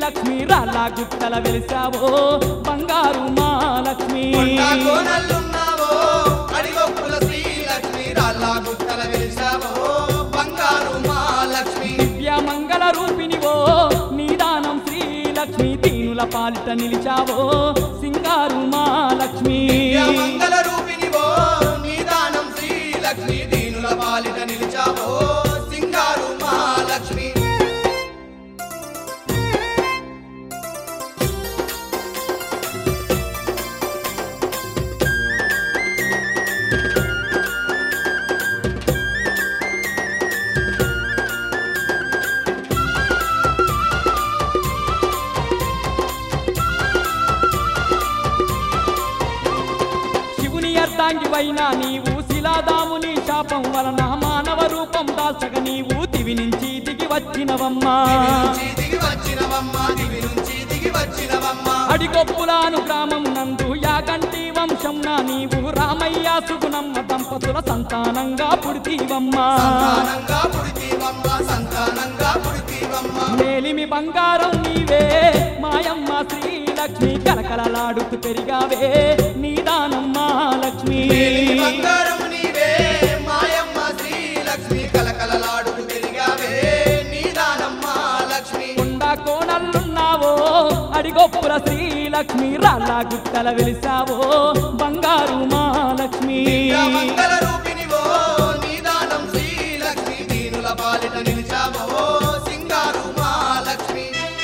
శ్రీలక్ష్మి రాళ్ళ గుట్టల వెలిసావో బంగారు మా లక్ష్మి కొండా కోనల్లున్నావో అడిగొప్పుల శ్రీలక్ష్మి రాళ్ళ గుట్టల వెలిసావో బంగారు మా లక్ష్మి దివ్య మంగళ రూపినివో నీదానం శ్రీలక్ష్మి దీనుల పాలిట నిలిచావో సింగారు మా లక్ష్మి మంగళ రూపినివో నీదానం శ్రీలక్ష్మి దీనుల పాలిట నిలిచావో సింగారు మా లక్ష్మి శివుని అర్ధాంగివైన నీవు శిలాదాముని శాపం వలన మానవ రూపం దాల్చక నీవు దివి నుంచి దిగి వచ్చినవమ్మా దివి నుంచి దిగి వచ్చినవమ్మ దివి నుంచి దిగి వచ్చినవమ్మ అడిగొప్పులాను గ్రామం నందు యాగంటి వంశం నా నీవు రామయ్య సుగుణమ్మ దంపతుల సంతానంగా పుడితీవమ్మా సంతానంగా పుడితీవమ్మ సంతానంగా పుడితీవమ్మ మేలిమి బంగారం నీవే మాయమ్మ శ్రీలక్ష్మి కలకలలాడుతూ పెరిగావే నీదానమ్మ లక్ష్మి మేలిమి బంగారం నీవే మాయమ్మ శ్రీలక్ష్మి కలకలలాడుతూ పెరిగావే నీదానమ్మ లక్ష్మి కొండ కోణల్లున్నావో అడిగొప్పుల శ్రీలక్ష్మి రాళ్ళ గుట్టల వెలిసావో బంగారు మా లక్ష్మి మంగళ రూపినివో నీదానం శ్రీలక్ష్మి దీనుల పాలిట నిలిచావో సింగారు మా లక్ష్మి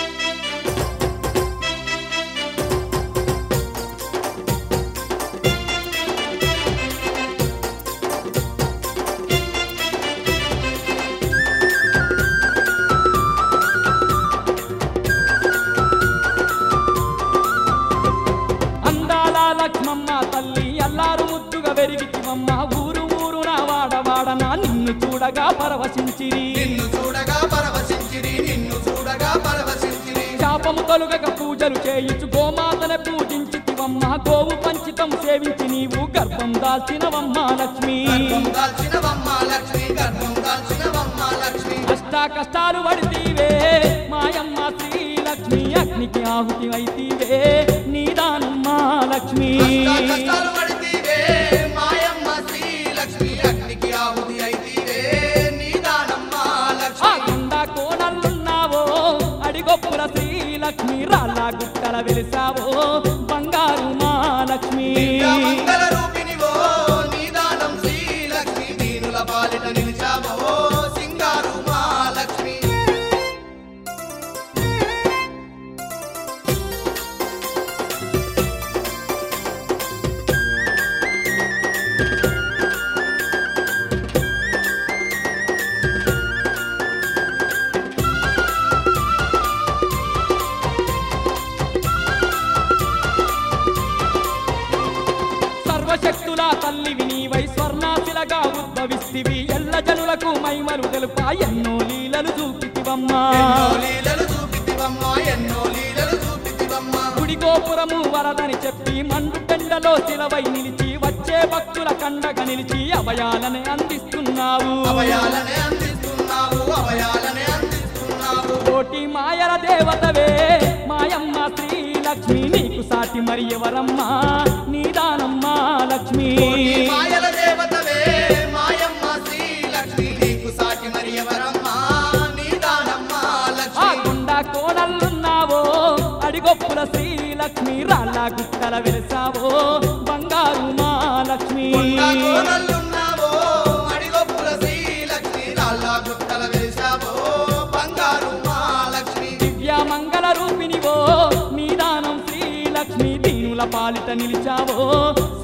అందాల లక్ష్మమ్మ తల్లి అల్లారు ముద్దుగా వెరిగితివమ్మ ఊరు ఊరు నా వాడవాడనా నిన్ను చూడగా పరవశించిరి నిన్ను చూడగా పరవశించిరి నిన్ను చూడగా పరవశించిరి శాపము తొలుగక పూజలు చేయించు గోమాతను పూజించితివమ్మ గోవు పంచితం సేవించి నీవు గర్భం దాల్చినవమ్మ లక్ష్మి గర్భం దాల్చినవమ్మ లక్ష్మి గర్భం దాల్చినవమ్మ లక్ష్మి కష్ట కష్టాలు పడితీవే మాయమ్మ శ్రీలక్ష్మి అగ్నికి ఆహుతి అయితీవే నీదానమ్మ లక్ష్మి కష్ట కష్టాలు పడితీవే మాయమ్మ శ్రీలక్ష్మి అగ్నికి ఆహుతి అయితీవే నీదానమ్మ ఆ లక్ష్మి కొండ కోణల్లున్నావో అడిగొప్పుల శ్రీలక్ష్మి రాళ్ళ గుట్టల వెలిసావో బంగారు మా లక్ష్మి మంగళ రూపినివో నీదానం శ్రీలక్ష్మి దీనుల పాలిట నిలిచావో సింగారు మా లక్ష్మి సర్వశక్తుల తల్లివి నీవై స్వర్ణాశిలగా ఉద్భవిస్తివి ఎల్ల జనులకు మైమలు తెలుపా ఎన్నో లీలలు చూపితివమ్మా ఎన్నో లీలలు చూపితివమ్మా ఎన్నో లీలలు చూపితివమ్మా గుడి గోపురము వరదని చెప్పి మండు టెండలో శిలవై నిలిచి వచ్చే భక్తుల కండగా నిలిచి అభయాలనే అందిస్తున్నావు అభయాలనే అందిస్తున్నావు అభయాలనే అందిస్తున్నావు కోటి మాయల దేవతవే మాయమ్మ శ్రీలక్ష్మి నీకు సాటి మరి ఎవరమ్మా నీదానమ్మ లక్ష్మి కోటి మాయల దేవతవే మాయమ్మ శ్రీలక్ష్మి నీకు సాటి మరి ఎవరమ్మా నీదానమ్మ ఆ లక్ష్మి కొండ కోడలున్నావో అడిగొప్పుల శ్రీలక్ష్మి రాళ్ళ గుట్టల వెలిసావో బంగారు మా లక్ష్మి కొండా కోనల్లున్నావో అడిగొప్పుల శ్రీలక్ష్మి రాళ్ళ గుట్టల వెలిసావో బంగారు మా లక్ష్మి దివ్య మంగళ రూపినివో నీదానం శ్రీలక్ష్మి దీనుల పాలిట నిలిచావో